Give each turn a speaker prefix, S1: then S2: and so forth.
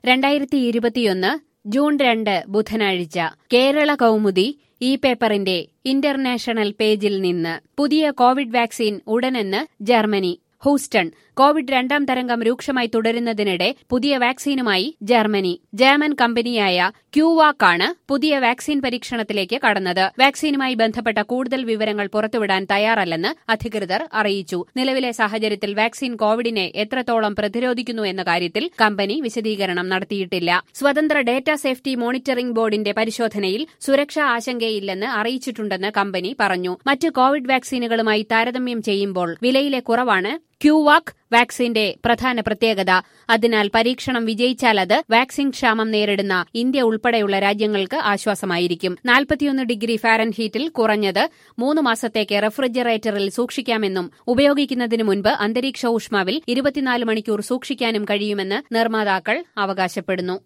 S1: രണ്ടായിരത്തി ഇരുപത്തിയൊന്ന് ജൂൺ രണ്ട് ബുധനാഴ്ച കേരള കൗമുദി ഈ പേപ്പറിന്റെ ഇന്റർനാഷണൽ പേജിൽ നിന്ന് പുതിയ കോവിഡ് വാക്സിൻ ഉടനെന്ന് ജർമ്മനി ഹൂസ്റ്റൺ കോവിഡ് രണ്ടാം തരംഗം രൂക്ഷമായി തുടരുന്നതിനിടെ പുതിയ വാക്സിനുമായി ജർമ്മനി ജർമ്മൻ കമ്പനിയായ ക്യൂവാക്കാണ് പുതിയ വാക്സിൻ പരീക്ഷണത്തിലേക്ക് കടന്നത് വാക്സിനുമായി ബന്ധപ്പെട്ട കൂടുതൽ വിവരങ്ങൾ പുറത്തുവിടാൻ തയ്യാറല്ലെന്ന് അധികൃതർ അറിയിച്ചു നിലവിലെ സാഹചര്യത്തിൽ വാക്സിൻ കോവിഡിനെ എത്രത്തോളം പ്രതിരോധിക്കുന്നു എന്ന കാര്യത്തിൽ കമ്പനി വിശദീകരണം നടത്തിയിട്ടില്ല സ്വതന്ത്ര ഡേറ്റാ സേഫ്റ്റി മോണിറ്ററിംഗ് ബോർഡിന്റെ പരിശോധനയിൽ സുരക്ഷാ ആശങ്കയില്ലെന്ന് അറിയിച്ചിട്ടുണ്ടെന്ന് കമ്പനി പറഞ്ഞു മറ്റ് കോവിഡ് വാക്സിനുകളുമായി താരതമ്യം ചെയ്യുമ്പോൾ വിലയിലെ കുറവാണ് ക്യൂവാക് വാക്സിന്റെ പ്രധാന പ്രത്യേകത അതിനാൽ പരീക്ഷണം വിജയിച്ചാൽ അത് വാക്സിൻ ക്ഷാമം നേരിടുന്ന ഇന്ത്യ ഉൾപ്പെടെയുള്ള രാജ്യങ്ങൾക്ക് ആശ്വാസമായിരിക്കും നാൽപ്പത്തിയൊന്ന് ഡിഗ്രി ഫാരൻഹീറ്റിൽ കുറഞ്ഞത് മൂന്ന് മാസത്തേക്ക് റെഫ്രിജറേറ്ററിൽ സൂക്ഷിക്കാമെന്നും ഉപയോഗിക്കുന്നതിന് മുൻപ് അന്തരീക്ഷ ഊഷ്മാവിൽ ഇരുപത്തിനാല് മണിക്കൂർ സൂക്ഷിക്കാനും കഴിയുമെന്ന് നിർമ്മാതാക്കൾ അവകാശപ്പെടുന്നു